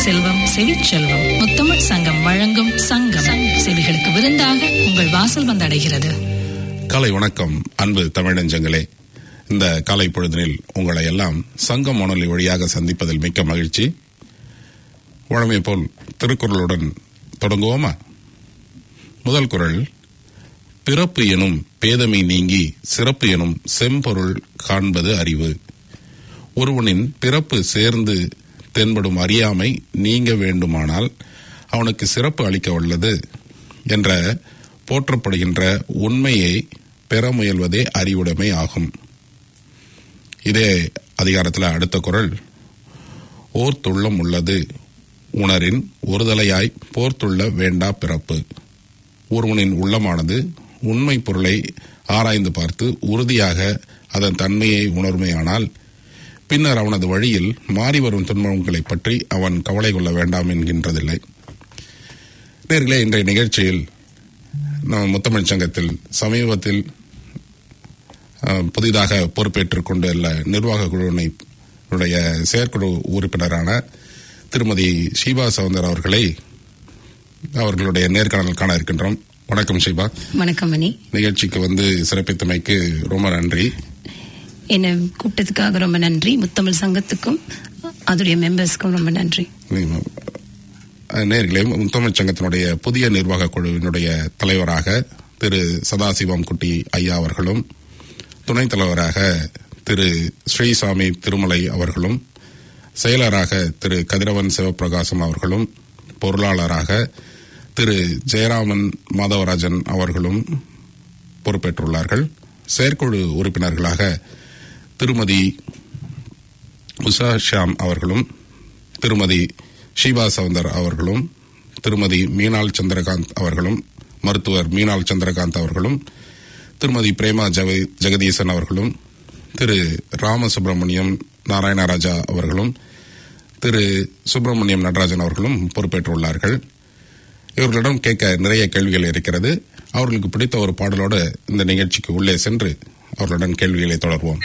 செல்வம் செவிச்செல்வம் முத்தமிழ் சங்கம் வழங்கும் சங்கம் செவிகளுக்கு விருந்தாக உங்கள் வாசல் வந்தடைகிறது காலை வணக்கம் அன்பு தமிழஞ்சங்களே இந்த காலை பொழுதினில் உங்களை எல்லாம் சங்கம் வானொலி வழியாக சந்திப்பதில் மிக்க மகிழ்ச்சி வழமை போல் திருக்குறளுடன் தொடங்குவோமா முதல் குரல் பிறப்பு எனும் பேதமை நீங்கி சிறப்பு எனும் செம்பொருள் காண்பது அறிவு ஒருவனின் பிறப்பு சேர்ந்து தென்படும் அறியாமை நீங்க வேண்டுமானால் அவனுக்கு சிறப்பு அளிக்க வல்லது என்ற போற்றப்படுகின்ற உண்மையை பெற முயல்வதே அறிவுடைமை ஆகும் இதே அதிகாரத்தில் அடுத்த குரல் ஓர்த்துள்ளம் உள்ளது உணரின் ஒருதலையாய் போர்த்துள்ள வேண்டா பிறப்பு ஒருவனின் உள்ளமானது உண்மை பொருளை ஆராய்ந்து பார்த்து உறுதியாக அதன் தன்மையை உணர்மையானால் பின்னர் அவனது வழியில் மாறி வரும் துன்பங்களை பற்றி அவன் கவலை கொள்ள வேண்டாம் என்கின்றதில்லை நேர்களே இன்றைய நிகழ்ச்சியில் நம்ம முத்தமிழ் சங்கத்தில் சமீபத்தில் அஹ், புதிதாக பொறுப்பேற்றுக் கொண்டுள்ள நிர்வாக குழுவினை உடைய செயற்குழு உறுப்பினரான திருமதி ஷீபா சவுந்தர் அவர்களை அவர்களுடைய நேர்காணல் காண இருக்கின்றோம் வணக்கம் ஷீபா வணக்கம் மணி நிகழ்ச்சிக்கு வந்து சிறப்பித்தமைக்கு ரொம்ப நன்றி என்னை கூப்பிட்டதுக்காக ரொம்ப நன்றி முத்தமிழ் சங்கத்துக்கும் அதோடைய மெம்பர்ஸ்க்கும் ரொம்ப நன்றி அஹ், நேர்களே முத்தமிழ் சங்கத்தினுடைய புதிய நிர்வாக குழுவினுடைய தலைவராக திரு சதாசிவம் குட்டி ஐயா அவர்களும் துணைத் தலைவராக திரு ஸ்ரீசாமி திருமலை அவர்களும் செயலராக திரு கதிரவன் சிவபிரகாசம் அவர்களும் பொருளாளராக திரு ஜெயராமன் மாதவராஜன் அவர்களும் பொறுப்பேற்றுள்ளார்கள் செயற்குழு உறுப்பினர்களாக திருமதி உஷா ஷியாம் அவர்களும் திருமதி ஷீபா சவுந்தர் அவர்களும் திருமதி மீனாள் சந்திரகாந்த் அவர்களும் மருத்துவர் மீனாள் சந்திரகாந்த் அவர்களும் திருமதி பிரேமா ஜெக ஜெகதீசன் அவர்களும் திரு ராமசுப்பிரமணியம் நாராயணராஜா அவர்களும் திரு சுப்பிரமணியம் நடராஜன் அவர்களும் பொறுப்பேற்றுள்ளார்கள் இவர்களிடம் கேட்க நிறைய கேள்விகள் இருக்கிறது அவர்களுக்கு பிடித்த ஒரு பாடலோடு இந்த நிகழ்ச்சிக்கு உள்ளே சென்று அவர்களுடன் கேள்விகளை தொடர்வோம்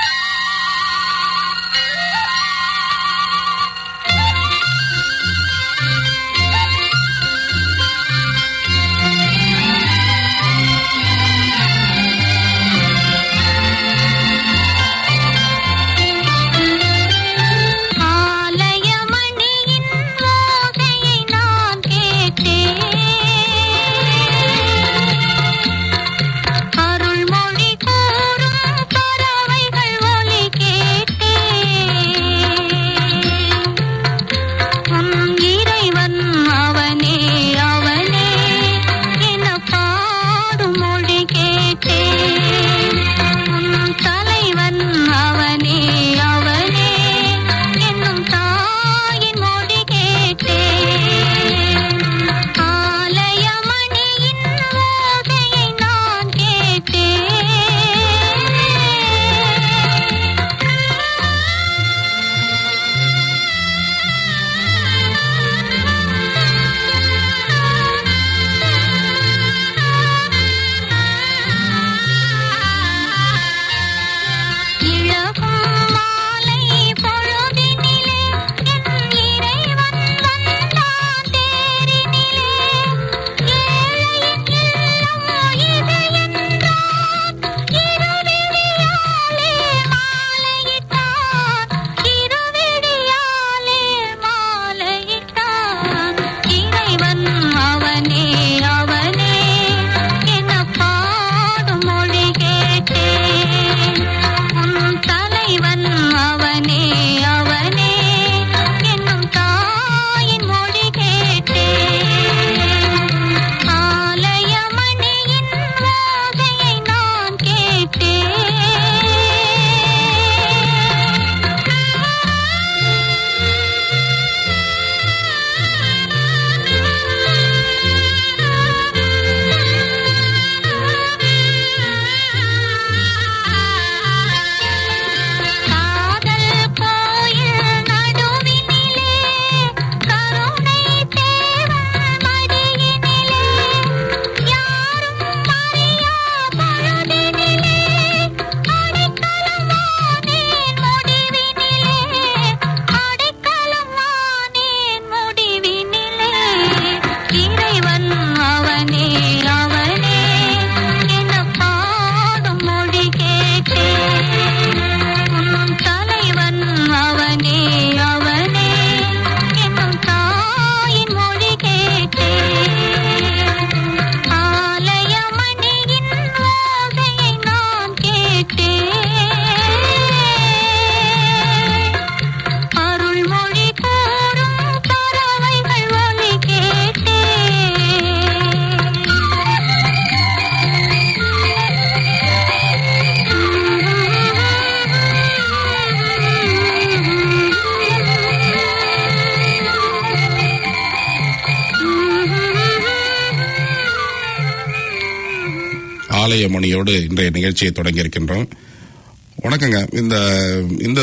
ஆலயமணியின் ஓசையை நான் கேட்டேன் அருள்மொழி கூறும் பறவைகள் மணியோடு இன்றைய நிகழ்ச்சியை தொடங்கி இருக்கின்றோம் வணக்கங்க இந்த இந்த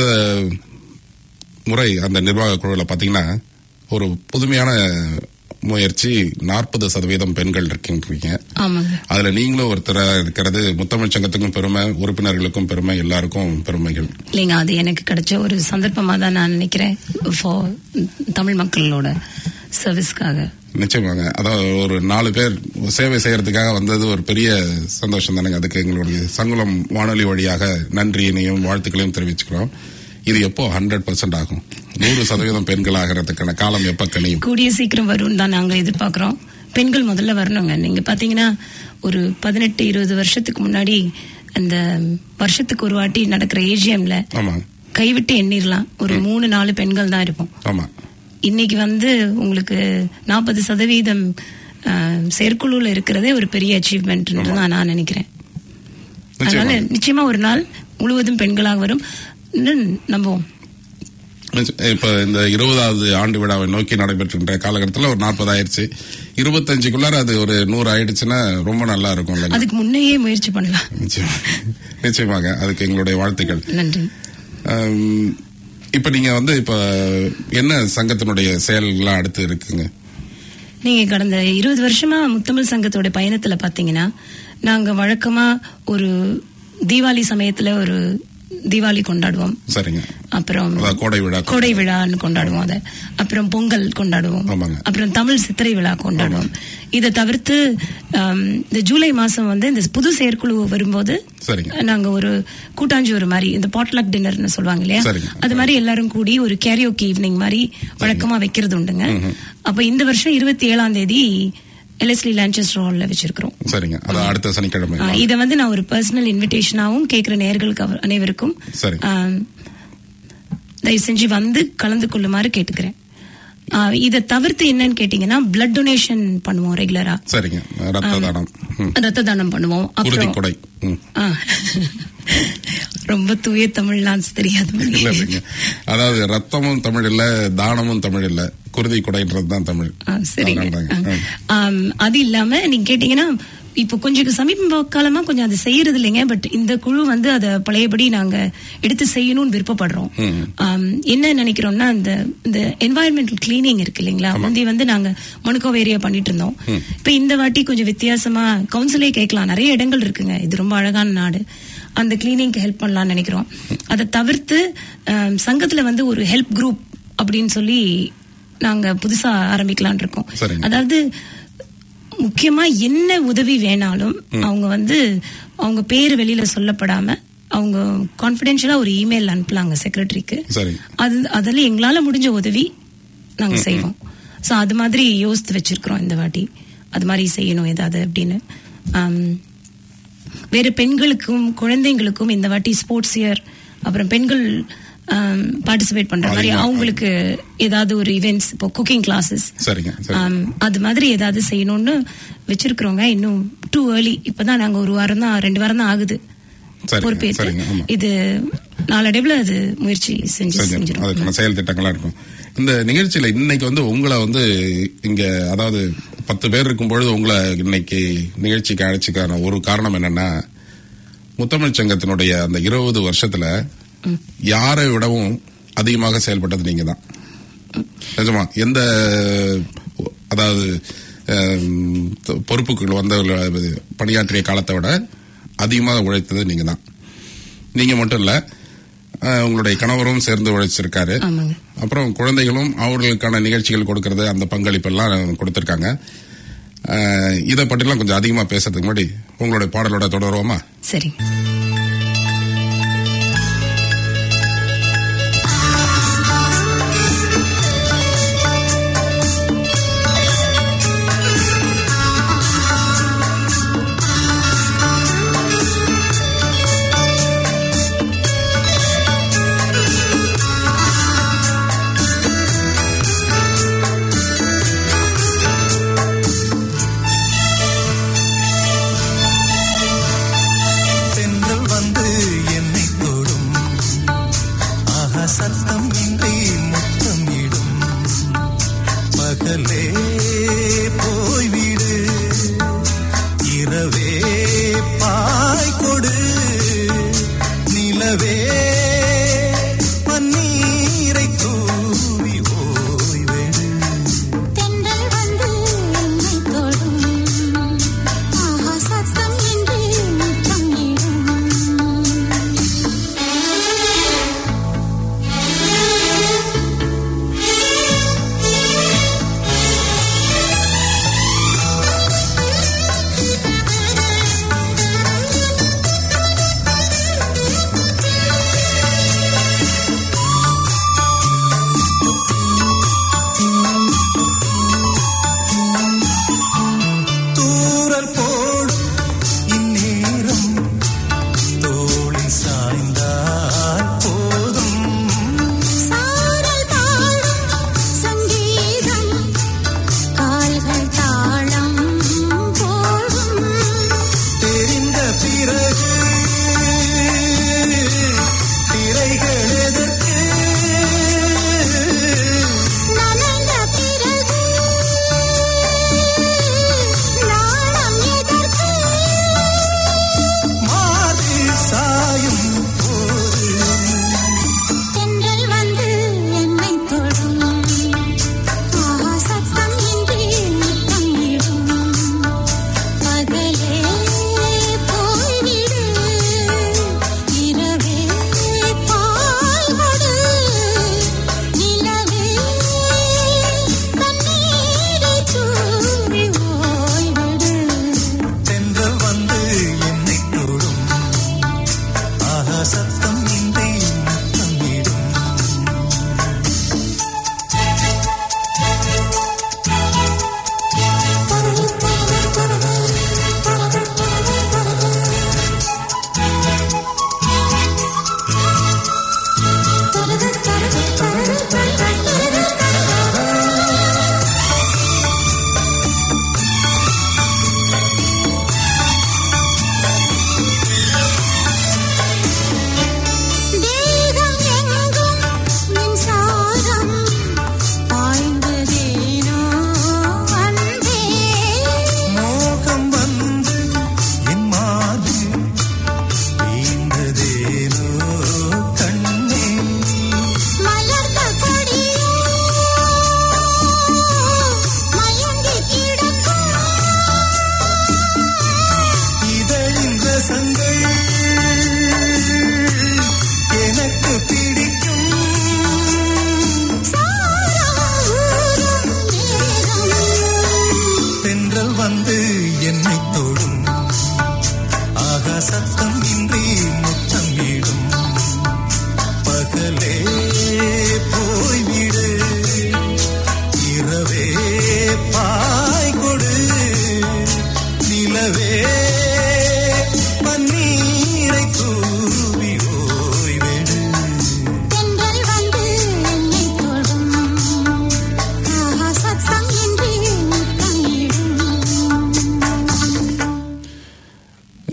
முறை அந்த நிர்வாக குழுவில் பார்த்தீங்கன்னா ஒரு புதுமையான முயற்சி நாற்பது சதவீதம் பெண்கள் இருக்கின்றீங்க ஆமாங்க அதுல நீங்களும் ஒருத்தரா இருக்கிறது முத்தமிழ் சங்கத்துக்கும் பெருமை உறுப்பினர்களுக்கும் பெருமை எல்லாருக்கும் பெருமைகள் இல்லைங்க அது எனக்கு கிடைச்ச ஒரு சந்தர்ப்பமா தான் நான் நினைக்கிறேன் ஃபார் தமிழ் மக்களோட சர்வீஸ்க்காக நிச்சயமாங்க அதாவது ஒரு நாலு பேர் சேவை செய்யறதுக்காக வந்தது ஒரு பெரிய சந்தோஷம் தானேங்க அதுக்கு எங்களுடைய சங்குளம் வானொலி வழியாக நன்றியினையும் வாழ்த்துக்களையும் தெரிவிச்சுக்கிறோம் இது எப்போ ஹண்ட்ரட் பர்சன்ட் ஆகும் நூறு சதவீதம் பெண்கள் ஆகிறதுக்கான காலம் எப்ப கணியும் கூடிய சீக்கிரம் வரும்னு தான் நாங்க எதிர்பார்க்கிறோம் பெண்கள் முதல்ல வரணுங்க நீங்க பாத்தீங்கன்னா ஒரு பதினெட்டு இருபது வருஷத்துக்கு முன்னாடி அந்த வருஷத்துக்கு ஒரு வாட்டி நடக்கிற ஏஜிஎம்ல ஆமா கைவிட்டு எண்ணிரலாம் ஒரு மூணு நாலு பெண்கள் தான் இருப்போம் ஆமா இன்னைக்கு வந்து உங்களுக்கு நாற்பது சதவீதம் அஹ், செயற்குழுல இருக்கிறதே ஒரு பெரிய அச்சீவ்மெண்ட் தான் நான் நினைக்கிறேன் அதனால நிச்சயமா நிச்சயமா ஒரு நாள் முழுவதும் பெண்களாக வரும் இன்னும் நம்புவோம் நிச்ச- இப்ப இந்த இருபதாவது ஆண்டு விழாவை நோக்கி நடைபெற்றுன்ற காலகட்டத்தில் ஒரு நாற்பது ஆயிருச்சு இருபத்தஞ்சுக்குள்ளார அது ஒரு நூறு ஆயிடுச்சுன்னா ரொம்ப நல்லா இருக்கும் இல்லைங்க அதுக்கு முன்னையே முயற்சி பண்ணலாம் நிச்சயமா நிச்சயமாக அதுக்கு எங்களுடைய வாழ்த்துக்கள் நன்றி ஆம், இப்ப நீங்க வந்து இப்ப என்ன சங்கத்தினுடைய செயல்கள்லாம் அடுத்து இருக்குங்க நீங்க கடந்த இருபது வருஷமா முத்தமிழ் சங்கத்தோட பயணத்துல பாத்தீங்கன்னா நாங்க வழக்கமா ஒரு தீபாவளி சமயத்துல ஒரு தீபாவளி கொண்டாடுவோம் சரிங்க அப்புறம் அதாவது கோடை விழா கோடை விழான்னு கொண்டாடுவோம் அதை அப்புறம் பொங்கல் கொண்டாடுவோம் ஆமாங்க. அப்புறம் தமிழ் சித்திரை விழா கொண்டாடுவோம் இதை தவிர்த்து ஆம், இந்த ஜூலை மாசம் வந்து இந்த புது செயற்குழு வரும்போது சரிங்க நாங்க ஒரு கூட்டாஞ்சோறு மாதிரி இந்த பாட்லக் டின்னர்னு சொல்லுவாங்க இல்லையா சரிங்க. அது மாதிரி எல்லாரும் கூடி ஒரு கேரியோக்கி ஈவினிங் மாதிரி வழக்கமா வைக்கிறது உண்டுங்க அப்ப இந்த வருஷம் இருபத்தி ஏழாம் தேதி எல்எஸ்லி லான்செஸ்டர் ஹால்ல வச்சிருக்கிறோம் சரிங்க அது அடுத்த சனிக்கிழமை ஆ, இத வந்து நான் ஒரு பர்சனல் இன்விடேஷனாவும் கேட்கிற நேயர்களுக்கு அவர் அனைவருக்கும் சரி. ஆம், தயவு செஞ்சு வந்து கலந்து கொள்ளுமாறு கேட்டுக்கிறேன் ஆ, இத தவிர்த்து என்னன்னு கேட்டீங்கன்னா பிளட் டொனேஷன் பண்ணுவோம் ரெகுலரா சரிங்க ரத்த தானம் ம். ரத்த தானம் பண்ணுவோம் குருதி அப்புறம் கொடை ம். ஆ. ரொம்ப தூய தமிழ்லாம் தெரியாது இல்ல இல்லைங்க அதாவது ரத்தமும் தமிழ் இல்ல தானமும் தமிழ் இல்ல குருதி கொடைன்றது தான் தமிழ் ஆ, சரிங்க அதனாலதாங்க. ம். ஆம், அது இல்லாம நீங்க கேட்டீங்கன்னா இப்போ கொஞ்சம் சமீப காலமா கொஞ்சம் அது செய்யறது இல்லைங்க பட் இந்த குழு வந்து அதை பழையபடி நாங்க எடுத்து செய்யணும்னு விருப்பப்படுறோம் ஆம், என்ன நினைக்கிறோம்னா இந்த இந்த என்வாயன்மெண்டல் கிளீனிங் இருக்கு இல்லைங்களா முந்தி வந்து நாங்க மணுக்கோவேரியா பண்ணிட்டு இருந்தோம் இப்ப இந்த வாட்டி கொஞ்சம் வித்தியாசமா கவுன்சிலே கேட்கலாம் நிறைய இடங்கள் இருக்குங்க இது ரொம்ப அழகான நாடு அந்த கிளீனிங்க்கு ஹெல்ப் பண்ணலாம்னு நினைக்கிறோம் அதை தவிர்த்து ஆம், சங்கத்துல வந்து ஒரு ஹெல்ப் குரூப் அப்படின்னு சொல்லி நாங்க புதுசா ஆரம்பிக்கலாம்னு இருக்கோம் சரிங்க. அதாவது முக்கியமா என்ன உதவி வேணாலும் அவங்க வந்து அவங்க பேர் வெளியில சொல்லப்படாம அவங்க கான்பிடென்ஷியலா ஒரு இமெயில் அனுப்பலாங்க செக்ரட்டரிக்கு சரிங்க அது அதில் எங்களால முடிஞ்ச உதவி நாங்க செய்வோம் சோ அது மாதிரி யோசித்து வச்சிருக்கிறோம் இந்த வாட்டி அது மாதிரி செய்யணும் ஏதாவது அப்படின்னு ஆம், வேறு பெண்களுக்கும் குழந்தைங்களுக்கும் இந்த வாட்டி ஸ்போர்ட்ஸ் இயர் அப்புறம் பெண்கள் பார்ட்டிசிபேட் பண்ற மாதிரி அதிகமா. அவங்களுக்கு ஏதாவது ஒரு இவெண்ட்ஸ் இப்போ குக்கிங் கிளாஸஸ் சரிங்க சரி ஆம், அது மாதிரி ஏதாவது செய்யணும்னு வச்சிருக்கிறோங்க இன்னும் டூ ஏர்லி இப்பதான் நாங்க ஒரு வாரம் தான் ரெண்டு வாரம் தான் ஆகுது சரிங்க பொறுப்பேற்று சரிங்க ஆமா இது நாளடைவுல அது முயற்சி செஞ்சு செஞ்சிடும் செஞ்சிடும் அதுக்கான செயல் திட்டங்களா இருக்கும் இந்த நிகழ்ச்சியில இன்னைக்கு வந்து உங்களை வந்து இங்க அதாவது பத்து பேர் இருக்கும் பொழுது உங்களை இன்னைக்கு நிகழ்ச்சிக்கு அழைச்சிக்கான ஒரு காரணம் என்னன்னா முத்தமிழ் சங்கத்தினுடைய அந்த இருபது வருஷத்துல யாரை விடவும் அதிகமாக செயல்பட்டது நீங்க தான் நிஜமா எந்த அதாவது ஹம், பொறுப்புகள் வந்த பணியாற்றிய காலத்தை விட அதிகமாக உழைத்தது நீங்க தான் நீங்க மட்டும் இல்ல அஹ், உங்களுடைய கணவரும் சேர்ந்து உழைச்சிருக்காரு ஆமாங்க அப்புறம் குழந்தைகளும் அவர்களுக்கான நிகழ்ச்சிகள் கொடுக்கறது அந்த பங்களிப்பெல்லாம் கொடுத்திருக்காங்க அஹ், இதை பற்றிலாம் கொஞ்சம் அதிகமா பேசுறதுக்கு முன்னாடி உங்களுடைய பாடலோட தொடருவோமா சரி தென்றல்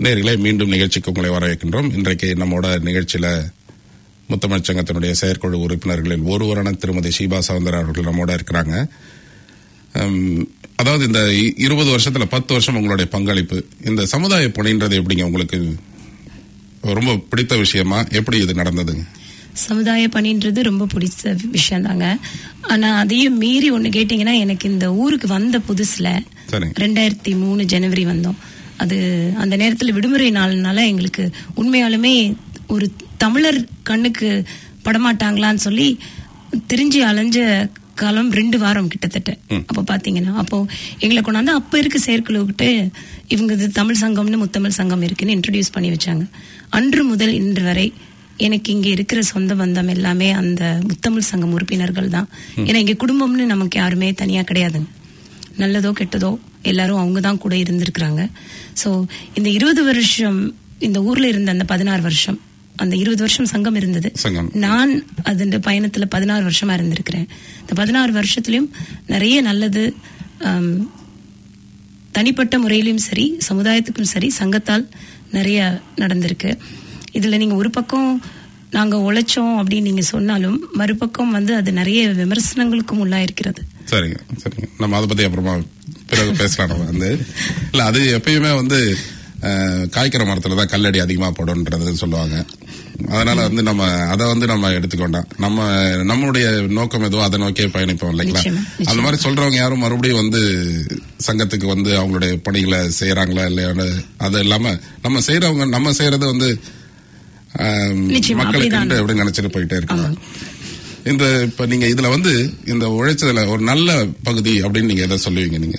நேர்களே மீண்டும் நிகழ்ச்சிக்கு உங்களை வரவேற்கின்றோம் இன்றைக்கு நம்மோட நிகழ்ச்சியில முத்தமிழ் சங்கத்தினுடைய செயற்குழு உறுப்பினர்களில் ஒருவரான திருமதி ஷீபா சவுந்தர் அவர்கள் நம்மோட இருக்கிறாங்க ஹம், அதாவது இந்த இ- இருபது வருஷத்துல பத்து வருஷம் உங்களுடைய பங்களிப்பு இந்த சமுதாய பணின்றது எப்படிங்க உங்களுக்கு ரொம்ப பிடித்த விஷயமா எப்படி இது நடந்ததுங்க சமுதாய பணின்றது ரொம்ப பிடிச்ச விஷயம் தாங்க ஆனா அதையும் மீறி ஒண்ணு கேட்டீங்கன்னா எனக்கு இந்த ஊருக்கு வந்த புதுசுல சரிங்க ரெண்டாயிரத்தி மூணு ஜனவரி வந்தோம் அது அந்த நேரத்துல விடுமுறை நாள்னால எங்களுக்கு உண்மையாலுமே ஒரு தமிழர் கண்ணுக்கு படமாட்டாங்களான்னு சொல்லி தெரிஞ்சு அலைஞ்ச காலம் ரெண்டு வாரம் கிட்டத்தட்ட அப்ப பாத்தீங்கன்னா அப்போ எங்களை கொண்டாந்து அப்ப இருக்க செயற்குழுக்கிட்ட இவங்க இது தமிழ் சங்கம்னு முத்தமிழ் சங்கம் இருக்குன்னு இன்ட்ரடியூஸ் பண்ணி வச்சாங்க அன்று முதல் இன்று வரை எனக்கு இங்க இருக்கிற சொந்த பந்தம் எல்லாமே அந்த முத்தமிழ் சங்கம் உறுப்பினர்கள் தான் ஏன்னா இங்க குடும்பம்னு நமக்கு யாருமே தனியா கிடையாதுங்க நல்லதோ கெட்டதோ எல்லாரும் அவங்க தான் கூட இருந்திருக்கிறாங்க ஸோ இந்த இருபது வருஷம் இந்த ஊர்ல இருந்த அந்த பதினாறு வருஷம் அந்த இருபது வருஷம் சங்கம் இருந்தது சங்கம். நான் அதன் பயணத்துல பதினாறு வருஷமா இருந்திருக்கிறேன் இந்த பதினாறு வருஷத்துலயும் நிறைய நல்லது ஆம், தனிப்பட்ட முறையிலும் சரி சமுதாயத்துக்கும் சரி சங்கத்தால் நிறைய நடந்திருக்கு இதுல நீங்க ஒரு பக்கம் நாங்க உழைச்சோம் அப்படின்னு நீங்க சொன்னாலும் மறுபக்கம் வந்து அது நிறைய விமர்சனங்களுக்கும் உள்ளாயிருக்கிறது சரிங்க சரிங்க நம்ம அதை பத்தி அப்புறமா பிறகு பேசலாம் நம்ம வந்து இல்ல அது எப்பயுமே வந்து அஹ், காய்க்கிற மரத்துல தான் கல்லடி அதிகமா போடும்ன்றது சொல்லுவாங்க அதனால வந்து நம்ம அதை வந்து நம்ம எடுத்துக்க வேண்டாம் நம்ம நம்மளுடைய நோக்கம் எதுவோ அதை நோக்கியே பயணிப்போம் இல்லைங்களா நிச்சயமா, நிச்சயமா. அந்த மாதிரி சொல்றவங்க யாரும் மறுபடியும் வந்து சங்கத்துக்கு வந்து அவங்களுடைய பணிகளை செய்யறாங்களா இல்லையான்னு அது இல்லாம நம்ம செய்யறவங்க நம்ம செய்யறது வந்து அஹ், நிச்சயமா, மக்களுக்கு அப்படிதான். அப்படி நினைச்சிட்டு போயிட்டே இருக்காங்க ஆமாங்க. இந்த இப்ப நீங்க இதுல வந்து இந்த உழைச்சதுல ஒரு நல்ல பகுதி அப்படின்னு நீங்க எதை சொல்லுவீங்க நீங்க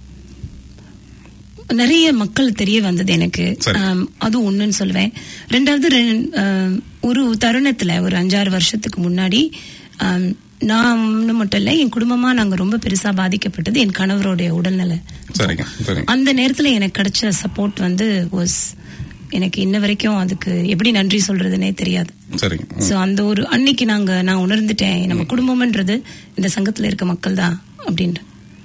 நிறைய மக்கள் தெரிய வந்தது எனக்கு சரி. ஆம், அது ஒண்ணுன்னு சொல்லுவேன் ரெண்டாவது ரெண்- ஆம், ஒரு தருணத்துல ஒரு அஞ்சாறு வருஷத்துக்கு முன்னாடி ஆம், நான் ஒண்ணு மட்டும் இல்ல என் குடும்பமா நாங்க ரொம்ப பெருசா பாதிக்கப்பட்டது என் கணவருடைய உடல்நிலை சரிங்க சரிங்க அந்த நேரத்துல எனக்கு கிடைச்ச சப்போர்ட் வந்து வாஸ் எனக்கு இன்ன வரைக்கும் அதுக்கு எப்படி நன்றி சொல்றதுனே தெரியாது சரிங்க ம். சோ அந்த ஒரு அன்னைக்கு நாங்க நான் உணர்ந்துட்டேன் நம்ம குடும்பம்ன்றது இந்த சங்கத்துல இருக்க மக்கள் தான் அப்படின்ட்டு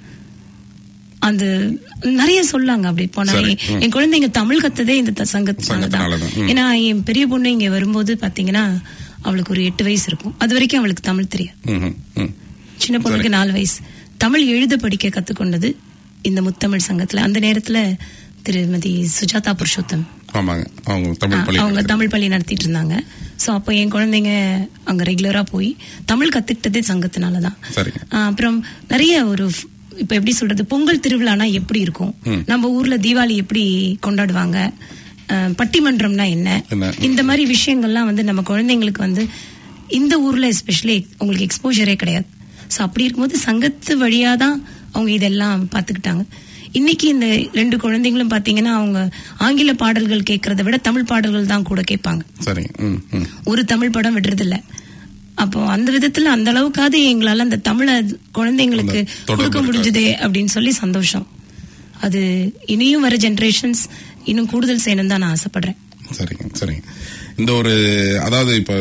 அது நிறைய சொல்லாங்க அப்படி போனா சரி, ம். என் குழந்தைங்க தமிழ் கத்ததே இந்த த- சங்கத்தினால சங்கத்தினால தான் தான், ம். ஏன்னா என் பெரிய பொண்ணு இங்க வரும்போது பாத்தீங்கன்னா அவளுக்கு ஒரு எட்டு வயசு இருக்கும் அது வரைக்கும் அவளுக்கு தமிழ் தெரியும் ம், ம், ம். சின்ன பொண்ணுக்கு நாலு வயசு தமிழ் எழுத படிக்க கத்துக்கொண்டது இந்த முத்தமிழ் சங்கத்துல அந்த நேரத்துல திருமதி சுஜாதா புருஷோத்தம் ஆமாங்க அவங்க தமிழ் ஆ, பள்ளி அவங்க தமிழ் பள்ளி நடத்திட்டு இருந்தாங்க சோ அப்போ என் குழந்தைங்க அங்க ரெகுலரா போய் தமிழ் கத்துக்கிட்டதே சங்கத்தினாலதான் சரிங்க ஆ, அப்புறம் நிறைய ஒரு ஃப்- இப்ப எப்படி சொல்றது பொங்கல் திருவிழானா எப்படி இருக்கும் நம்ம ஊர்ல தீபாவளி எப்படி கொண்டாடுவாங்க ஆ, பட்டிமன்றம்னா என்ன என்ன? இந்த மாதிரி விஷயங்கள்லாம் வந்து நம்ம குழந்தைங்களுக்கு வந்து இந்த ஊர்ல எஸ்பெஷலி உங்களுக்கு எக்ஸ்போஜரே கிடையாது சோ அப்படி இருக்கும்போது சங்கத்து வழியா தான் அவங்க இதெல்லாம் பாத்துக்கிட்டாங்க இன்னைக்கு இந்த ரெண்டு குழந்தைங்களும் பாத்தீங்கன்னா அவங்க ஆங்கில பாடல்கள் கேட்கறத விட தமிழ் பாடல்கள் தான் கூட கேட்பாங்க சரிங்க ம், ம். ஒரு தமிழ் படம் விடுறதில்ல அப்போ அந்த விதத்துல அந்த அளவுக்காவது எங்களால அந்த தமிழ குழந்தைங்களுக்கு அந்த தொடர்பு கொடுக்க இருக்கா? முடிஞ்சதே அப்படின்னு சொல்லி சந்தோஷம் அது இனியும் வர ஜெனரேஷன்ஸ் இன்னும் கூடுதல் செய்யணும் தான் நான் ஆசைப்படுறேன் சரிங்க சரிங்க இந்த ஒரு அதாவது இப்ப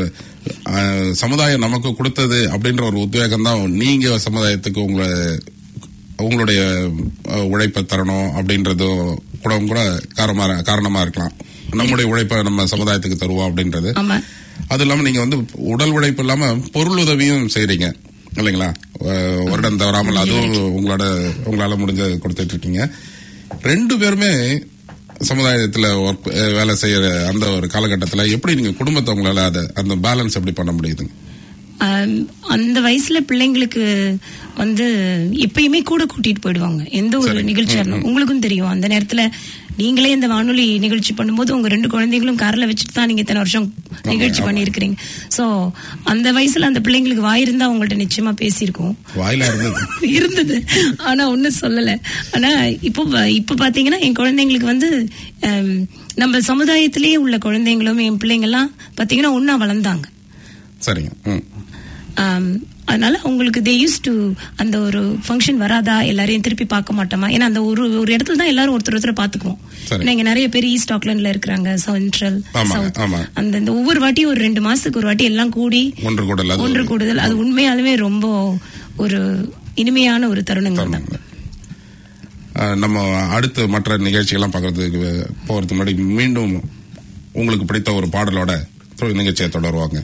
அஹ், சமுதாயம் நமக்கு கொடுத்தது அப்படின்ற ஒரு உத்வேகம் தான் நீங்க சமுதாயத்துக்கு உங்களை உங்களுடைய அஹ், உழைப்பை தரணும் அப்படின்றதும் கூட கூட காரணமா காரணமா இருக்கலாம் நம்முடைய உழைப்பை நம்ம சமுதாயத்துக்கு தருவோம் அப்படின்றது ஆமா அது இல்லாம நீங்க வந்து உடல் உழைப்பு இல்லாம பொருள் உதவியும் செய்றீங்க இல்லைங்களா அஹ் வருடம் தவறாமல் அதுவும் உங்களோட உங்களால முடிஞ்ச கொடுத்துட்டு இருக்கீங்க ரெண்டு பேருமே சமுதாயத்துல ஒர்க் வேலை செய்யற அந்த ஒரு காலகட்டத்துல எப்படி நீங்க குடும்பத்தை உங்களால அதை அந்த பேலன்ஸ் எப்படி பண்ண முடியுதுங்க ஆம், அந்த வயசுல பிள்ளைங்களுக்கு வந்து எப்பயுமே கூட கூட்டிட்டு போயிடுவாங்க எந்த ஒரு சரி. நிகழ்ச்சியா இருந்தாலும் உங்களுக்கும் தெரியும் அந்த நேரத்துல நீங்களே இந்த வானொலி நிகழ்ச்சி பண்ணும்போது உங்க ரெண்டு குழந்தைகளும் கார்ல வச்சுட்டு தான் நீங்க இத்தனை வருஷம் நிகழ்ச்சி ஆமா. பண்ணியிருக்கிறீங்க சோ அந்த வயசுல அந்த பிள்ளைங்களுக்கு வாய் இருந்தா உங்கள்ட்ட நிச்சயமா பேசியிருக்கோம் வாயிலா இருந்தது இருந்தது ஆனா ஒண்ணும் சொல்லல ஆனா இப்போ இப்ப பாத்தீங்கன்னா என் குழந்தைங்களுக்கு வந்து ஹம், நம்ம சமுதாயத்திலேயே உள்ள குழந்தைங்களும் என் பிள்ளைங்க எல்லாம் பாத்தீங்கன்னா ஒன்னா வளர்ந்தாங்க சரிங்க ம் ஆம், அதனால உங்களுக்கு தே யூஸ் டு அந்த ஒரு ஃபங்க்ஷன் வராதா எல்லாரையும் திருப்பி பார்க்க மாட்டோமா ஏன்னா அந்த ஒரு ஒரு இடத்துல தான் எல்லாரும் ஒருத்தர் ஒருத்தர் பாத்துக்குவோம் சரி. ஏன்னா இங்க நிறைய பேர் ஈஸ்ட் ஆக்லாண்ட்ல இருக்கிறாங்க சென்ட்ரல் ஆமாங்க, சவுத் ஆமா. அந்த இந்த ஒவ்வொரு வாட்டியும் ஒரு ரெண்டு மாசத்துக்கு ஒரு வாட்டி எல்லாம் கூடி ஒன்று கூட இல்லாத ஒன்று ஒரு- கூடுதல் அது உண்மையாலுமே ரொம்ப ஒரு இனிமையான ஒரு தருணங்கள் தான் அஹ், நம்ம அடுத்து மற்ற நிகழ்ச்சிகள்லாம் பார்க்கறதுக்கு போறதுக்கு முன்னாடி மீண்டும் உங்களுக்கு பிடித்த ஒரு பாடலோட நிகழ்ச்சியை தொடருவாங்க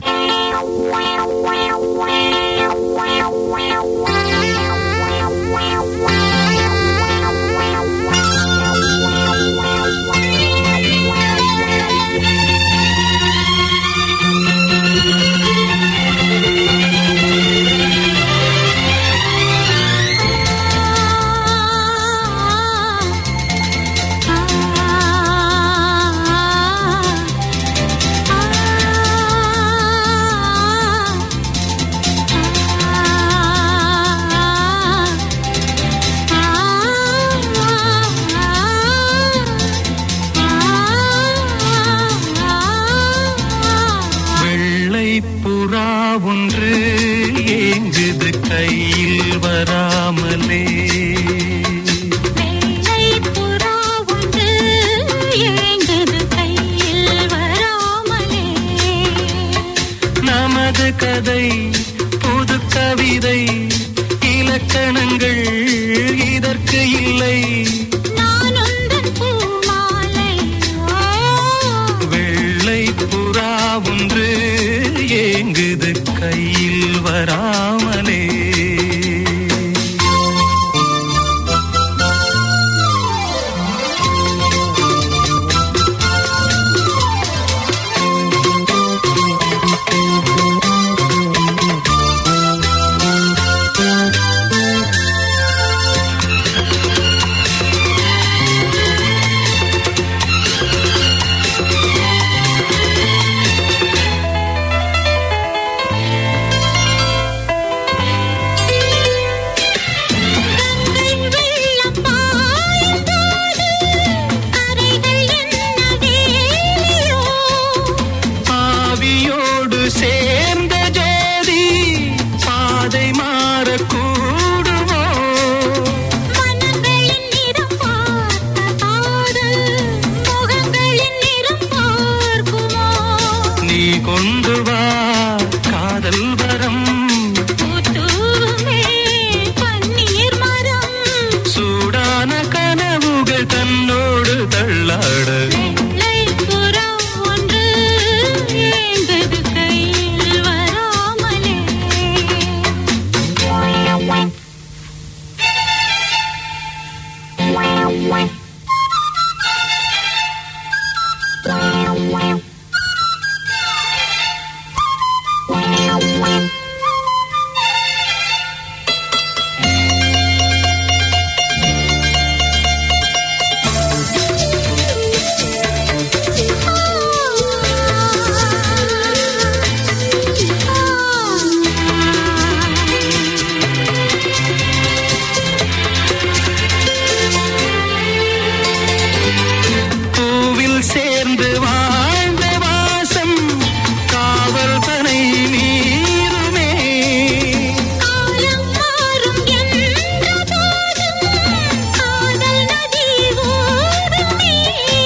வெள்ளை புறா ஒன்று ஏங்குது கையில் வராமலே வெள்ளை புறா ஒன்று ஏங்குது கையில் வராமலே நமது கதை புது கவிதை இலக்கணங்கள் இதற்கு இல்லை நான் உந்தன் பூமாலை வெள்ளை புறா ஒன்று ஏங்குது கையில் வராமலே கண்கள் வெள்ளம் பாய்ந்தோடு கரைகள் என்ன வேலியோ ஆவியோடு சேர்ந்த ஜோதி பாதை மாறக்கூடுமோ மனங்களின் நிறம் பார்த்த காதல் முகங்களின் நிறம் பார்க்குமோ நீ கொண்டு வா காதல் வரம் பூத்தூவுமே பன்னீர் மரம் சூடான கனவுகள் தன்னோடு தள்ளாட வெள்ளை புறா ஒன்று ஏங்குது கையில் வராமலே பூவில் சேர்ந்து வாழ்ந்த வாசம் காவல் தனை நீருமே காலம் மாறும் என்ற போதும் காதல் நதி ஓடுமே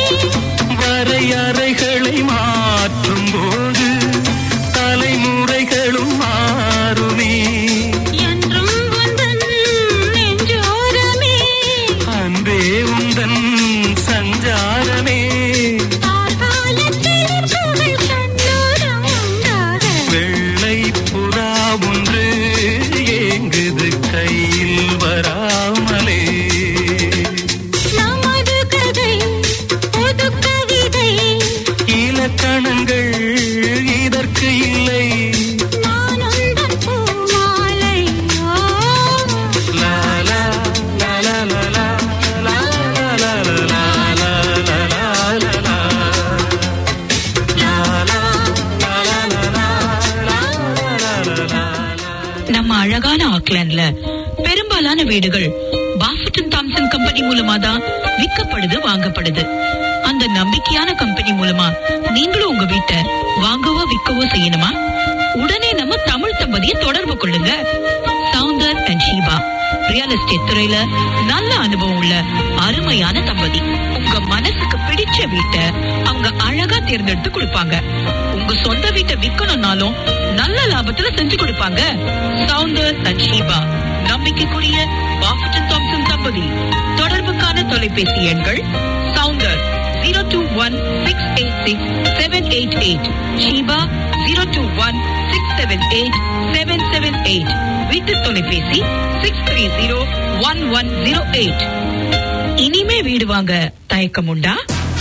வரையறைகளை மாற்றும் போது தலைமுறைகளும் மாறுமே என்றும் உந்தன் நெஞ்சோரமே அன்பே உந்தன் சஞ்சாரமே கார்காலத்தில் புகழ் கண்ணோரம் உண்டாக வெள்ளை புறா ஒன்று ஏங்குது கையில் வராமலே நமது கதை புது கவிதை இலக்கணங்கள் இதற்கு இல்லை நான் உந்தன் பூமாலை ஓ லா லா லா லா லா லா லா லா லா லா லா லா லா லா லா. லா லா லா லா லா லா லா லா லா லா. நம்ம அழகான ஆக்லாண்ட்ல பெரும்பாலான வீடுகள் பாஃபட்டன் தாம்சன் கம்பெனி மூலமா தான் விற்கப்படுது வாங்கப்படுது அந்த நம்பிக்கையான கம்பெனி மூலமா நீங்களும் உங்க வீட்டை வாங்கவோ விற்கவோ செய்யணுமா உடனே நம்ம தமிழ் தம்பதியை தொடர்பு கொள்ளுங்க Soundar and Sheeba real estate துறையில நல்ல அனுபவம் உள்ள அருமையான தம்பதி உங்க மனசுக்கு பிடிச்ச வீட்டை அவங்க அழகா தேர்ந்தெடுத்து கொடுப்பாங்க உங்க சொந்த வீட்டை விக்கணும்னாலும் நல்ல லாபத்துல செஞ்சு கொடுப்பாங்க சவுந்தர் அண்ட் ஷீபா நம்பிக்கைக்குரிய பாஃபட்டன் தாம்சன் தம்பதி தொடர்புக்கான தொலைபேசி எண்கள் Soundar zero two one six eight six seven eight eight Sheeba zero two one six seven eight seven seven eight வீட்டு தொலைபேசி six three zero one one zero eight இனிமே வீடு வாங்க தயக்கம் உண்டா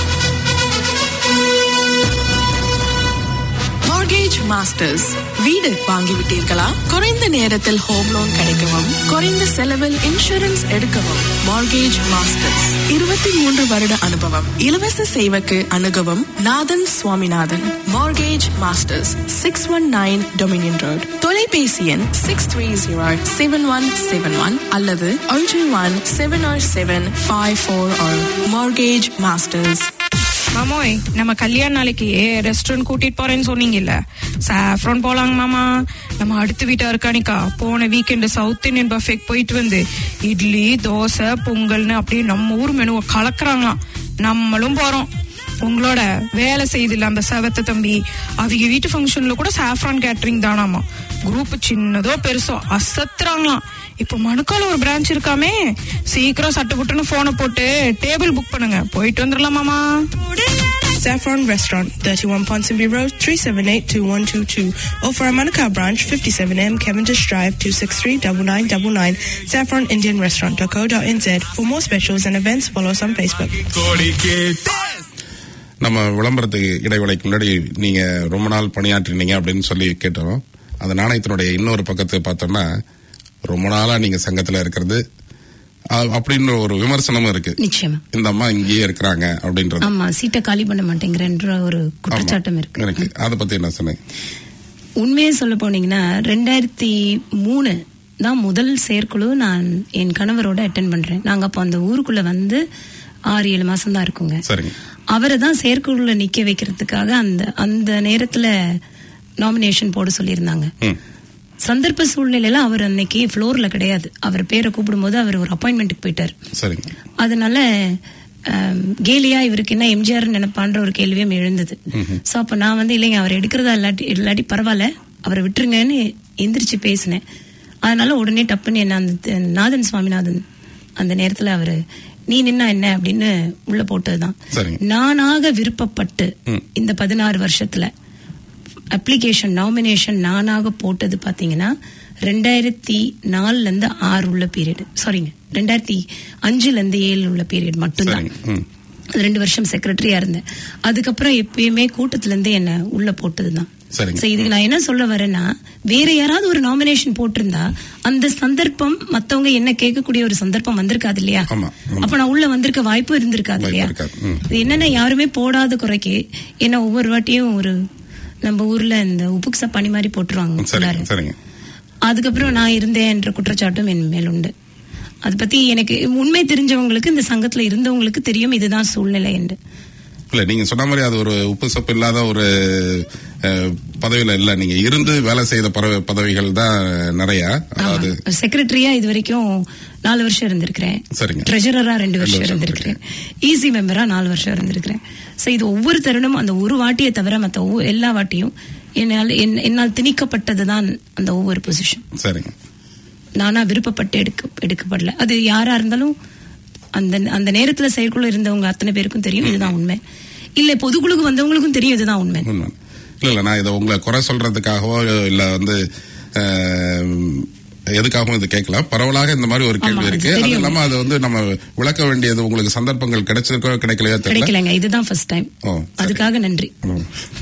மார்கேஜ் மாஸ்டர்ஸ் வீடு வாங்கிவிட்டீர்களா குறைந்த நேரத்தில் ஹோம் லோன் கிடைக்கவும் குறைந்த செலவில் இன்சூரன்ஸ் எடுக்கவும் மார்கேஜ் மாஸ்டர்ஸ் இருபத்தி மூன்று வருட அனுபவம் இலவச சேவைக்கு அணுகவும் Nathan Swaminathan mortgage masters six one nine Dominion road தொலைபேசி எண் six three zero seven one seven one அல்லது ஒன்று one seven seven five four mortgage masters மாமோய் நம்ம கல்யாண நாளைக்கு ரெஸ்டாரண்ட் கூட்டிட்டு போறேன்னு சொன்னீங்கல்ல சாஃப்ரான் போலாங்க மாமா நம்ம அடுத்த வீட்டா இருக்கானிக்கா போன வீக்கெண்ட் சவுத் இந்தியன் பஃபேக் போயிட்டு வந்து இட்லி தோசை பொங்கல்னு அப்படியே நம்ம ஊர் மெனுவை கலக்குறாங்களாம் நம்மளும் போறோம் உங்களோட வேலை செய்தில்ல அந்த செவத்த தம்பி அவங்க வீட்டு ஃபங்க்ஷன்ல கூட சாஃப்ரான் கேட்டரிங் தானாமா குரூப் சின்னதோ பெருசோ அசத்துறாங்களாம் இப்போ மணுக்கால ஒரு பிரான்ச் இருக்காமே சீக்கிரம் சட்டு புட்டுன்னு போனை போட்டு டேபிள் புக் பண்ணுங்க போயிட்டு வந்துடலாமாமா Saffron Restaurant, 31 Ponsonby Road, 378-2122. Or for our Manukau branch, 57M Cavendish Drive, 263-9999. Saffron Indian Restaurant.co.nz. For more specials and events, follow us on Facebook. நம்ம விளம்பரத்துக்கு இடைவேளைக்கு முன்னாடி நீங்க ரொம்ப நாள் பணியாற்றினீங்க அப்படின்னு சொல்லி கேட்டோம் அந்த நாணயத்தினுடைய இன்னொரு பக்கத்தை பார்த்தோம்னா ரொம்ப நாளா நீங்க சங்கத்துல இருக்கிறது அ- அப்படின்னு ஒரு விமர்சனமும் இருக்கு நிச்சயமா இந்த அம்மா இங்கேயே இருக்கிறாங்க அப்படின்றது ஆமா சீட்டை காலி பண்ண மாட்டேங்கிறன்ற ஒரு ஆமா. குற்றச்சாட்டம் இருக்கு எனக்கு அதை பத்தி என்ன சொன்னேன் உண்மையை சொல்ல போனீங்கன்னா ரெண்டாயிரத்தி மூணு தான் முதல் செயற்குழு நான் என் கணவரோட அட்டென்ட் பண்றேன் நாங்க அப்போ அந்த ஊருக்குள்ள வந்து ஆறு ஏழு மாசம் தான் இருக்குங்க சரிங்க அவரை தான் செயற்குழுல நிக்க வைக்கிறதுக்காக அந்த அந்த நேரத்துல நாமினேஷன் போட சொல்லியிருந்தாங்க ம் சந்தர்ப்ப சூழ்நிலையில அவர் அன்னைக்கு ஃப்ளோர்ல கிடையாது அவர் பேரை கூப்பிடும்போது அவர் ஒரு அப்பாயின்மெண்ட்டுக்கு போயிட்டார் சரிங்க அதனால ஆம், கேலியா இவருக்கு என்ன எம்ஜிஆர் நினைப்பான்ற ஒரு கேள்வியும் எழுந்தது சோ அப்ப நான் வந்து இல்லைங்க அவர் எடுக்கிறதா இல்லாட்டி இல்லாட்டி பரவாயில்ல அவரை விட்டுருங்கன்னு எந்திரிச்சு பேசினேன் அதனால உடனே டப்புன்னு என்ன அந்த த- நாதன் சுவாமிநாதன் அந்த நேரத்துல அவரு நீ நின்னா என்ன அப்படின்னு உள்ள போட்டதுதான் சரிங்க. நானாக விருப்பப்பட்டு ம். இந்த பதினாறு வருஷத்துல அப்ளிகேஷன் நாமினேஷன் நானாக போட்டது பாத்தீங்கன்னா ரெண்டாயிரத்தி நாலுல இருந்து ஆறு உள்ள பீரியட் சாரிங்க ரெண்டாயிரத்தி அஞ்சுல இருந்து ஏழு உள்ள பீரியட் மட்டும்தான் சரிங்க ம் அது ரெண்டு வருஷம் செக்ரட்டரியா இருந்தேன் அதுக்கப்புறம் எப்பயுமே கூட்டத்துல இருந்து என்ன உள்ள போட்டதுதான் சரிங்க. So, இதுக்கு நான் என்ன சொல்ல வரேன்னா வேற யாராவது ஒரு நாமினேஷன் போட்டிருந்தா அந்த சந்தர்ப்பம் மத்தவங்க என்ன கேட்கக்கூடிய ஒரு சந்தர்ப்பம் வந்திருக்காது இல்லையா ஆமா, ஆமா. அப்ப நான் உள்ள வந்திருக்க வாய்ப்பு இருந்திருக்காது வாய்ப்பு இல்லையா இருக்காது. ம். இது என்னன்னா யாருமே போடாத குறைக்கு என்ன ஒவ்வொரு வாட்டியும் ஒரு நம்ம ஊர்ல இந்த உப்புக்கு சப்பானி மாதிரி போட்டுருவாங்க சரிங்க உள்ளார. சரிங்க அதுக்கப்புறம் நான் இருந்தேன் என்ற குற்றச்சாட்டும் என் மேல் உண்டு அதை பத்தி எனக்கு உண்மை தெரிஞ்சவங்களுக்கு இந்த சங்கத்துல இருந்தவங்களுக்கு தெரியும் இதுதான் சூழ்நிலை என்று இல்ல நீங்க சொன்ன மாதிரி அது ஒரு உப்பு சப்பு இல்லாத ஒரு அஹ், பதவியில இல்ல நீங்க இருந்து வேலை செய்த பறவை- பதவிகள் தான் நிறைய அதாவது செக்ரட்டரியா இது வரைக்கும் நாலு வருஷம் இருந்திருக்கிறேன் சரிங்க. ட்ரெஜரரா ரெண்டு வருஷம் வருஷம் இருந்திருக்கிறேன் ஈசி மெம்பரா நாலு வருஷம் இருந்திருக்கிறேன் சோ இது ஒவ்வொரு தருணமும் அந்த ஒரு வாட்டியை தவிர மத்த ஒவ்வொரு- எல்லா வாட்டியும் என்னால் என்- என்னால் திணிக்கப்பட்டதுதான் அந்த ஒவ்வொரு பொசிஷன் சரிங்க நானா விருப்பப்பட்டு எடுக்க எடுக்கப்படல அது யாரா இருந்தாலும் அந்த அந்த நேரத்துல செயற்குள்ள இருந்தவங்க அத்தனை பேருக்கும் தெரியும் இதுதான் உண்மை இல்ல பொதுக்குழுக்கு வந்தவங்களுக்கும் தெரியும் இதுதான் உண்மை உண்மை இல்ல இல்ல நான் இதை உங்களை குறை சொல்றதுக்காகவோ இல்ல வந்து அஹ், எதுக்காகவும் இது கேட்கல பரவலாக இந்த மாதிரி ஒரு ஆமா, கேள்வி அது இருக்கு அது தெரியும். இல்லாம அது வந்து நம்ம விளக்க வேண்டியது உங்களுக்கு சந்தர்ப்பங்கள் கிடைச்சிருக்கோ கிடைக்கலையோ தெரியல கிடைக்கலங்க இதுதான் ஃபர்ஸ்ட் டைம் ஓ, சரி. அதுக்காக நன்றி ம்.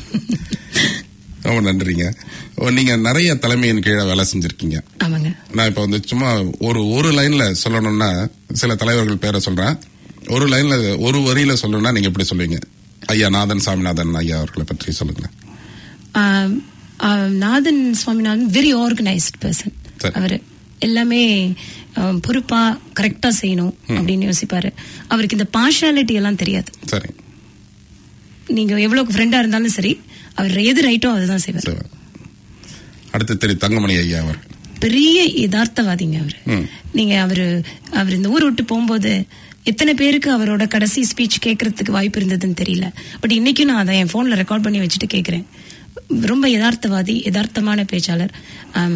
ரொம்ப நன்றிங்க ஓ, நீங்க நிறைய தலைமையின் கீழே வேலை செஞ்சிருக்கீங்க ஆமாங்க நான் இப்ப வந்து சும்மா ஒரு ஒரு லைன்ல சொல்லணும்னா சில தலைவர்கள் பேரை சொல்றேன் ஒரு லைன்ல ஒரு வரியில சொல்லணும்னா நீங்க எப்படி சொல்லுவீங்க ஐயா நாதன் சாமிநாதன் ஐயா அவர்களை பற்றி சொல்லுங்க ஆம், ஆம், Nathan Swaminathan very organised person சரி. அவரு எல்லாமே ஆம், பொறுப்பா கரெக்டா செய்யணும் அப்படின்னு யோசிப்பாரு அவருக்கு இந்த பார்ஷாலிட்டி எல்லாம் தெரியாது சரி நீங்க எவ்வளவு ஃப்ரெண்டா இருந்தாலும் சரி அவர் எது ரைட்டோ அதுதான் செய்வார் சரி அடுத்து திரு தங்கமணி ஐயா அவர் பெரிய யதார்த்தவாதிங்க அவரு ம். நீங்க அவரு அவர் இந்த ஊர் விட்டு போகும்போது எத்தனை பேருக்கு அவரோட கடைசி ஸ்பீச் கேட்கறதுக்கு வாய்ப்பு இருந்ததுன்னு தெரியல பட் இன்னைக்கும் நான் அதை என் போன்ல ரெக்கார்ட் பண்ணி வச்சுட்டு கேட்கிறேன் ரொம்ப யதார்த்தவாதி யதார்த்தமான பேச்சாளர் ஆம்,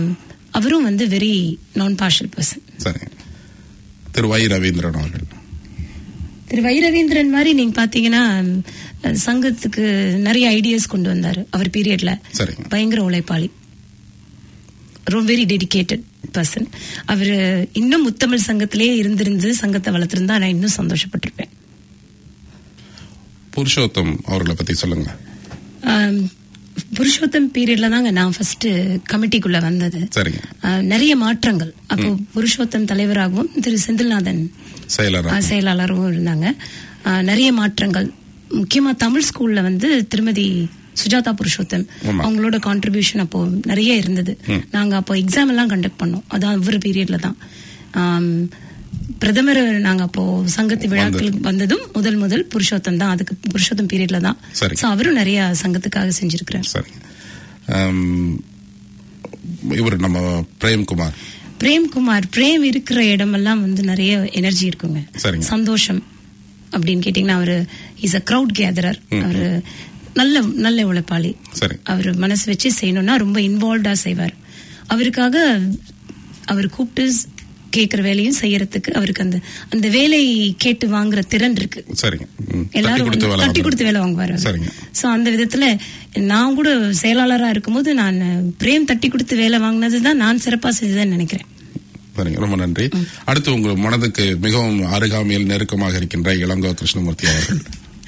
அவரும் வந்து வெரி நான் பார்ஷல் பர்சன் சரி திரு வை ரவீந்திரன் அவர்கள் திரு வை ரவீந்திரன் மாதிரி நீங்க பாத்தீங்கன்னா அஹ், சங்கத்துக்கு நிறைய ஐடியாஸ் கொண்டு வந்தாரு அவர் பீரியட்ல சரிங்க. பயங்கர உழைப்பாளி ரொம்ப வெரி டெடிகேட்டட் பர்சன் அவர் இன்னும் முத்தமிழ் சங்கத்திலே இருந்திருந்து சங்கத்தை வளர்த்திருந்தா நான் இன்னும் சந்தோஷப்பட்டிருப்பேன் புருஷோத்தம் அவர்களை பத்தி சொல்லுங்க ஆம், புருஷோத்தம் பீரியட்ல தாங்க நான் ஃபர்ஸ்ட் கமிட்டிக்குள்ள வந்தது சரிங்க ஆஹ், நிறைய மாற்றங்கள் அப்போ புருஷோத்தம் தலைவராகவும் திரு செந்தில்நாதன் செயலர் ஆஹ், செயலாளரும் இருந்தாங்க ஆஹ், நிறைய மாற்றங்கள் முக்கியமா தமிழ் ஸ்கூல்ல வந்து திருமதி சுஜாதா புருஷோத்தம் ஆமா. அவங்களோட கான்ட்ரிபியூஷன் அப்போ நிறைய இருந்தது நாங்க அப்போ எக்ஸாம் எல்லாம் கண்டக்ட் பண்ணோம் அதான் ஒவ்வொரு பீரியட்ல தான் ஆம், பிரதமர் நாங்க அப்போ சங்கத்து விழாக்களுக்கு வந்ததும் முதல் முதல் புருஷோத்தம் தான் அதுக்கு புருஷோத்தம் பீரியட்ல தான் சரி. So, அவரும் நிறைய சங்கத்துக்காக செஞ்சிருக்கிறார் சரிங்க ஆம், இவர் நம்ம பிரேம்குமார் பிரேம்குமார் பிரேம் இருக்கிற இடமெல்லாம் வந்து நிறைய எனர்ஜி இருக்குங்க சரிங்க. சந்தோஷம் அப்படின்னு கேட்டீங்கன்னா அவரு இஸ் அ கிரவுட் கேதரர் அவரு நல்ல நல்ல உழைப்பாளி சரி அவர் மனசு வச்சு செய்யணும்னா ரொம்ப இன்வால்வ்டா செய்வார் அவருக்காக அவர் கூப்பிட்டு கேட்கிற வேலையும் செய்யறதுக்கு அவருக்கு அந்த அந்த வேலை கேட்டு வாங்குற திறன் இருக்கு சரிங்க ம். தட்டி எல்லாரும் கொடுத்து வந்து வேலை தட்டி கொடுத்து வாங்குறது. வேலை வாங்குவாரு அவரு. சரிங்க சோ அந்த விதத்துல நான் கூட செயலாளரா இருக்கும்போது நான் பிரேம் தட்டி கொடுத்து வேலை வாங்கினதுதான் நான் சிறப்பா செஞ்சதுன்னு நினைக்கிறேன் சரிங்க ரொம்ப நன்றி அடுத்து உங்கள் மனதுக்கு மிகவும் அருகாமையில் நெருக்கமாக இருக்கின்ற இளங்கோ கிருஷ்ணமூர்த்தி அவர்கள்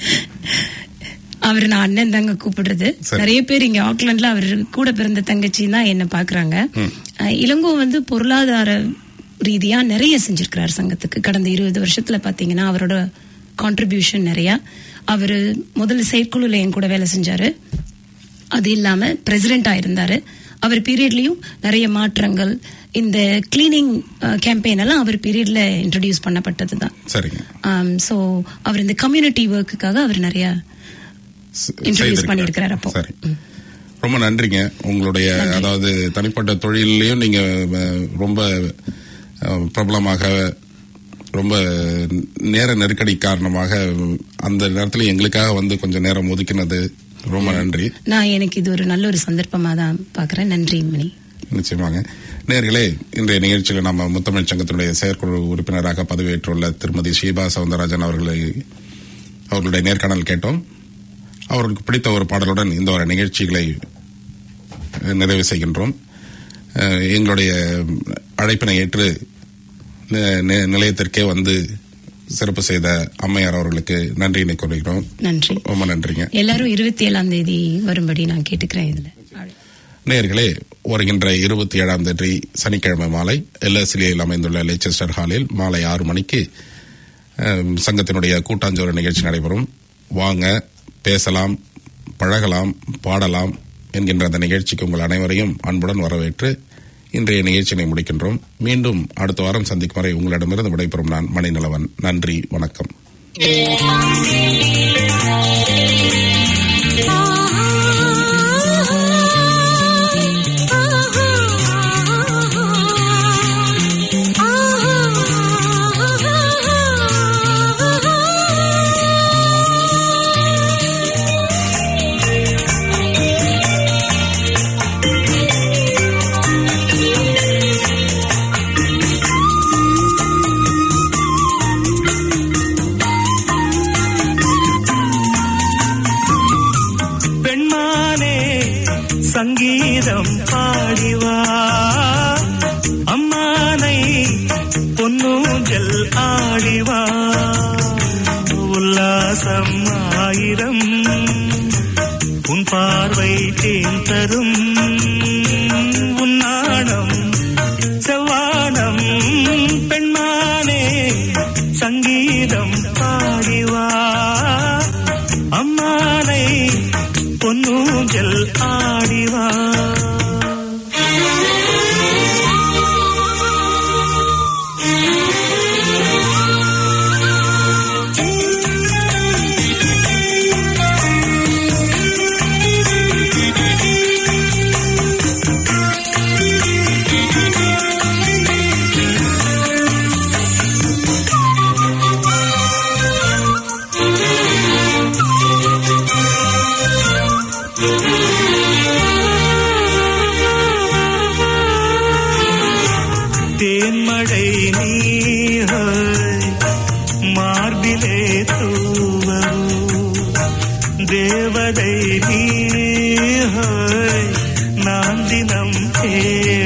அவர் நான் அண்ணன் தாங்க கூப்பிடுறது சரி. நிறைய பேர் இங்க ஆக்லாண்ட்ல அவர் கூட பிறந்த தங்கச்சி தான் என்ன பாக்குறாங்க அஹ், இளங்கோ வந்து பொருளாதார ரீதியா நிறைய செஞ்சிருக்கிறார் சங்கத்துக்கு கடந்த இருபது வருஷத்துல பாத்தீங்கன்னா அவரோட கான்ட்ரிபியூஷன் நிறைய அவரு முதல்ல செயற்குழுல என் கூட வேலை செஞ்சாரு அது இல்லாம பிரசிடென்டா இருந்தாரு அவர் பீரியட்லயும் நிறைய மாற்றங்கள் இந்த கிளீனிங் கேம்பெயின் எல்லாம் அவர் பீரியட்ல இன்ட்ரடியூஸ் பண்ணப்பட்டதுதான் சரிங்க சோ அவர் இந்த கம்யூனிட்டி ஒர்க்குக்காக அவர் நிறைய ச- Introduce செய்திருக்கிறார். பண்ணியிருக்கிறார் அப்போ. சரி ரொம்ப நன்றிங்க உங்களுடைய அதாவது தனிப்பட்ட தொழிலையும் நீங்க அஹ், ரொம்ப அஹ், பிரபலமாக ரொம்ப நேர நெருக்கடி காரணமாக அந்த நேரத்துல எங்களுக்காக வந்து கொஞ்சம் நேரம் ஒதுக்கினது ரொம்ப நன்றி நான் எனக்கு இது ஒரு நல்ல ஒரு சந்தர்ப்பமா தான் பாக்குறேன் நன்றி மணி நிச்சயமாங்க நேர்களே இன்றைய நிகழ்ச்சியில் நம்ம முத்தமிழ் சங்கத்தினுடைய செயற்குழு உறுப்பினராக பதவியேற்றுள்ள திருமதி ஷீபா சவுந்தரராஜன் அவர்களை அவர்களுடைய நேர்காணல் கேட்டோம் அவர்களுக்கு பிடித்த ஒரு பாடலுடன் இந்த ஒரு நிகழ்ச்சிகளை அஹ், நிறைவு செய்கின்றோம் அஹ், எங்களுடைய அழைப்பினை ஏற்று நி- நி- நிலையத்திற்கே வந்து சிறப்பு செய்த அம்மையார் அவர்களுக்கு நன்றியினை கூறுகிறோம் நன்றி ரொம்ப நன்றிங்க எல்லாரும் இருபத்தி ஏழாம் தேதி வரும்படி நான் கேட்டுக்கிறேன் இதுல நேயர்களே வருகின்ற இருபத்தி ஏழாம் தேதி சனிக்கிழமை மாலை எல்எஸ்லியில் அமைந்துள்ள லெச்செஸ்டர் ஹாலில் மாலை ஆறு மணிக்கு அஹ், சங்கத்தினுடைய கூட்டாஞ்சோறு நிகழ்ச்சி நடைபெறும் வாங்க பேசலாம் பழகலாம் பாடலாம் என்கின்ற அந்த நிகழ்ச்சிக்கு உங்கள் அனைவரையும் அன்புடன் வரவேற்று இன்றைய நிகழ்ச்சியினை முடிக்கின்றோம் மீண்டும் அடுத்த வாரம் சந்திக்கும் வரை உங்களிடமிருந்து விடைபெறும் நான் மணிநலவன் நன்றி வணக்கம் பெண்மானே சங்கீதம் பாடிவா அம்மானை பொன்னூஞ்சல் ஆடிவா உல்லாசம் ஆயிரம் உன் பார்வை தேன் தரும் உன்னாடம் செவ்வானம் பெண்மானே சங்கீதம் பாடிவா அம்மானை பொன்னூஞ்சல் ஆடிவா ஹோய், நான் தினம் தேடும்